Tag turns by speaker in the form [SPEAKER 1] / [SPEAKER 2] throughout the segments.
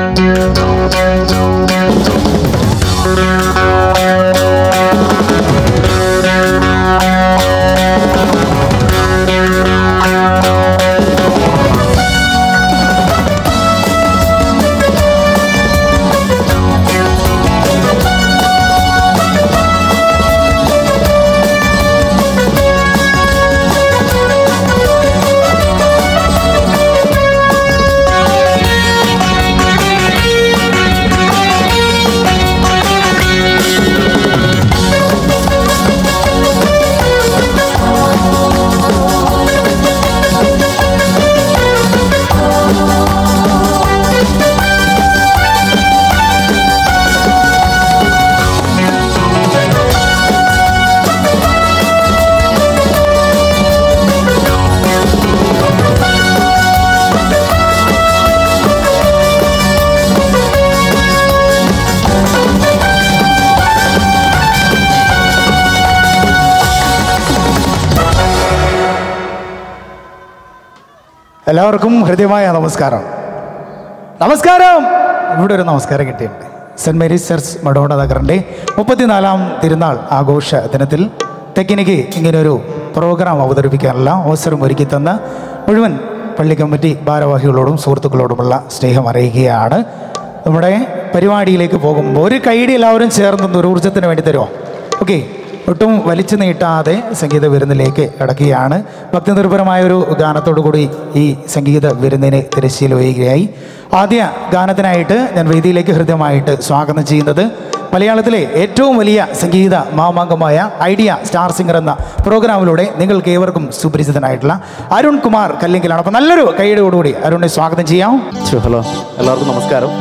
[SPEAKER 1] എല്ലാവർക്കും ഹൃദ്യമായ നമസ്കാരം നമസ്കാരം ഇവിടെ ഒരു നമസ്കാരം കിട്ടിയിട്ടുണ്ട് സെൻറ് മേരീസ് ചർച്ച് മഡോണ നഗറിൻ്റെ മുപ്പത്തിനാലാം തിരുനാൾ ആഘോഷ ദിനത്തിൽ തെക്കിനിക്ക് ഇങ്ങനൊരു പ്രോഗ്രാം അവതരിപ്പിക്കാനുള്ള അവസരം ഒരുക്കി തന്ന മുഴുവൻ പള്ളി കമ്മിറ്റി ഭാരവാഹികളോടും സുഹൃത്തുക്കളോടുമുള്ള സ്നേഹം അറിയിക്കുകയാണ് നമ്മുടെ പരിപാടിയിലേക്ക് പോകുമ്പോൾ ഒരു കൈഡി എല്ലാവരും ചേർന്ന് ഒരു ഊർജ്ജത്തിന് വേണ്ടി തരുമോ ഓക്കെ ഒട്ടും വലിച്ചു നീട്ടാതെ സംഗീത വിരുന്നിലേക്ക് കിടക്കുകയാണ് ഭക്തിനിർഭരമായ ഒരു ഗാനത്തോടു കൂടി ഈ സംഗീത വിരുന്നിന് തിരശ്ശീല വയ്യുകയായി ആദ്യ ഗാനത്തിനായിട്ട് ഞാൻ വേദിയിലേക്ക് ഹൃദ്യമായിട്ട് സ്വാഗതം ചെയ്യുന്നത് മലയാളത്തിലെ ഏറ്റവും വലിയ സംഗീത മാമാങ്കമായ ഐഡിയ സ്റ്റാർ സിംഗർ എന്ന പ്രോഗ്രാമിലൂടെ നിങ്ങൾക്ക് ഏവർക്കും സുപരിചിതനായിട്ടുള്ള അരുൺ കുമാർ കല്ലിങ്കലാണ് അപ്പോൾ നല്ലൊരു കൈയോടുകൂടി അരുണിനെ സ്വാഗതം ചെയ്യാം
[SPEAKER 2] ചു, ഹലോ എല്ലാവർക്കും നമസ്കാരം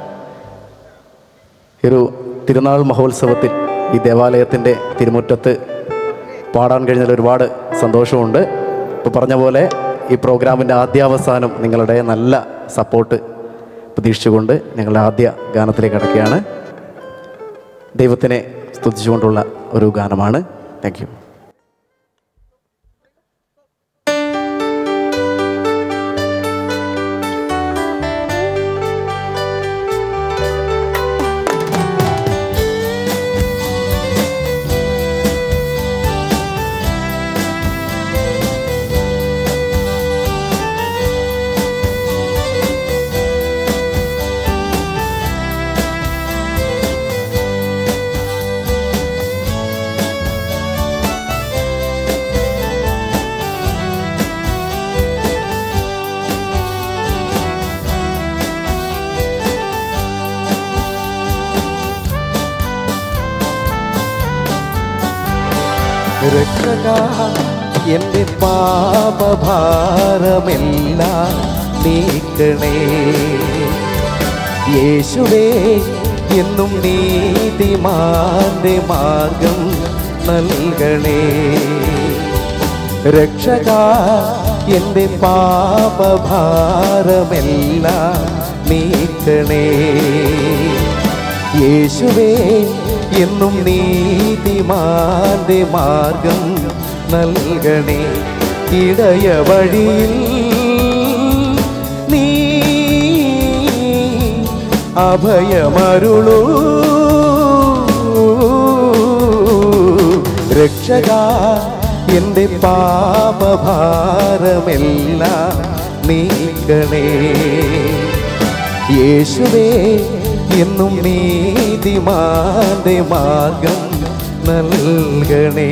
[SPEAKER 2] ഈ ഒരു തിരുനാൾ മഹോത്സവത്തിൽ ഈ ദേവാലയത്തിൻ്റെ തിരുമുറ്റത്ത് പാടാൻ കഴിഞ്ഞതിൽ ഒരുപാട് സന്തോഷമുണ്ട് ഇപ്പോൾ പറഞ്ഞ പോലെ ഈ പ്രോഗ്രാമിൻ്റെ ആദ്യാവസാനം നിങ്ങളുടെ നല്ല സപ്പോർട്ട് പ്രതീക്ഷിച്ചുകൊണ്ട് ഞങ്ങളുടെ ആദ്യ ഗാനത്തിലേക്ക് കിടക്കുകയാണ് ദൈവത്തിനെ സ്തുതിച്ചുകൊണ്ടുള്ള ഒരു ഗാനമാണ് താങ്ക് യു
[SPEAKER 3] രക്ഷക എന്റെ പാപഭാരമെല്ലാം നീക്കണേ യേശുവേ എന്നും നീതിമാന്റെ മാർഗം നൽകണേ രക്ഷക എന്റെ പാപഭാരമെല്ലാം നീക്കണേ യേശുവേ എന്നും നീതിമാന്റെ മാർഗം നൽകണേ ഇടയ വഴിയിൽ നീ അഭയമരുളൂ രക്ഷക എന്റെ പാപഭാരമെല്ലാം നീക്കണേ യേശുവേ എന്നും നീതിമാന്റെ മാർഗം നൽകണേ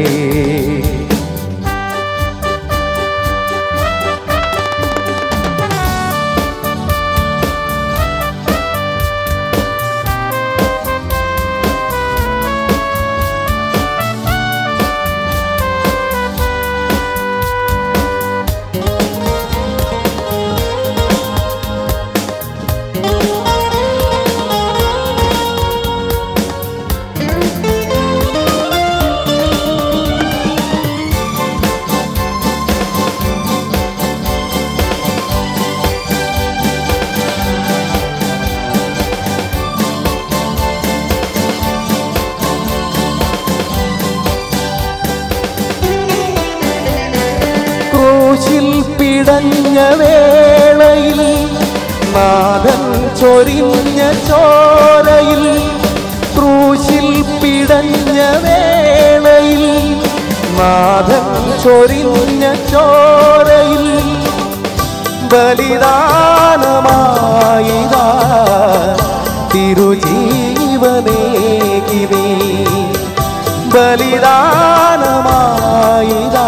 [SPEAKER 3] ക്രൂശിൽ പിടഞ്ഞ വേളയിൽ നാഥൻ ചൊരിഞ്ഞ ചോരയിൽ ക്രൂശിൽ പിടഞ്ഞ വേളയിൽ നാഥൻ ചൊരിഞ്ഞ ചോരയിൽ ബലിദാനമായിതാ തിരുജീവനേകിനി ബലിദാനമായിതാ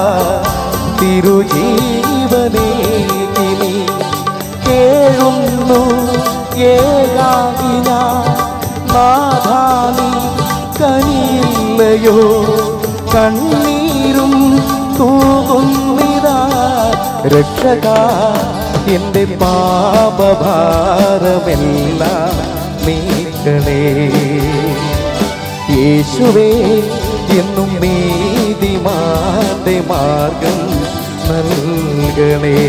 [SPEAKER 3] തിരുജീവനേകിനി കേഴുന്നു ഏകാകിന നാഥാനി കനിയില്ലയോ കണ്ണീരും തൂകുന്നിതാ രക്ഷക എൻ്റെ പാപഭാരമെല്ലാം നീക്കണേ യേശുവേ എന്നും നീതിമാന്റെ മാർഗം നൽകണേ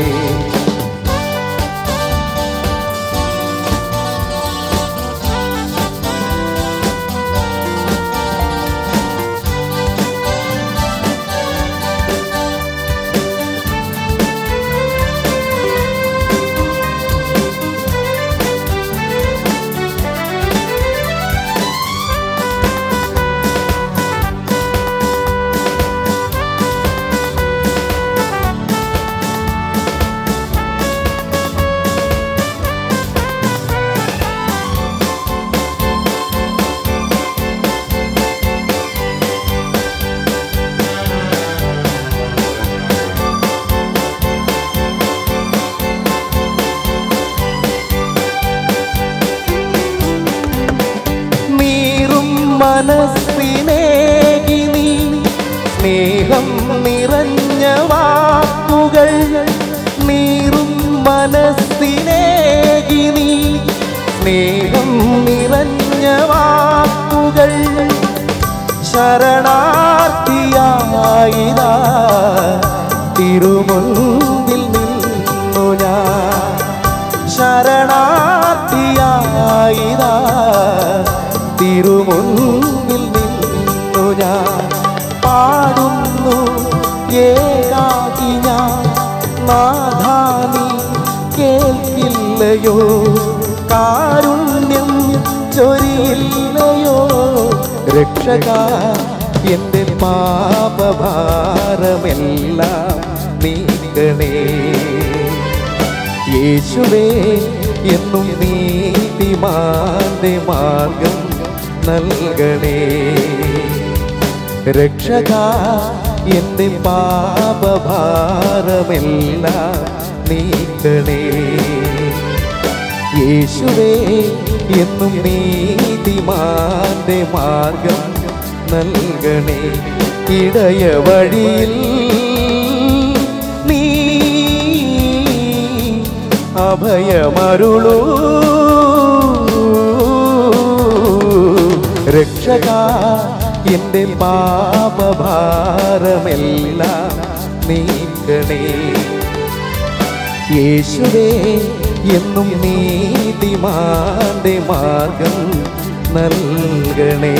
[SPEAKER 3] നീറും മനസ്സിനേകി നീ സ്നേഹം നിറഞ്ഞ വാക്കുകൾ നീറും മനസ്സിനേകി നീ സ്നേഹം നിറഞ്ഞ വാക്കുകൾ ശരണാർത്ഥിയായിതാ തിരുമുൻപിൽ നിന്നു ഞാൻ ശരണാർത്ഥിയായിതാ തിരുമുൻപിൽ നിന്നു ഞാൻ പാടുന്നു ഏകാകി ഞാൻ നാഥാനി കേൾക്കില്ലയോ കാരുണ്യം ചൊരിയില്ലയോ രക്ഷക എൻ്റെ പാപഭാരമെല്ലാം നീക്കണേ യേശുവേ എന്നും നീതിമാന്റെ മാർഗം നൽകണേ രക്ഷക എൻ്റെ പാപഭാരമെല്ലാം നീക്കണേ യേശുവേ എന്നും നീതിമാന്റെ മാർഗം നൽകണേ ഇടയ വഴിയിൽ നീ അഭയമരുളൂ രക്ഷക എൻ്റെ പാപഭാരമെല്ലാം നീക്കണേ യേശുവേ എന്നും നീതിമാന്റെ മാർഗം നൽകണേ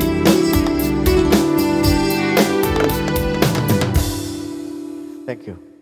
[SPEAKER 3] താങ്ക് യു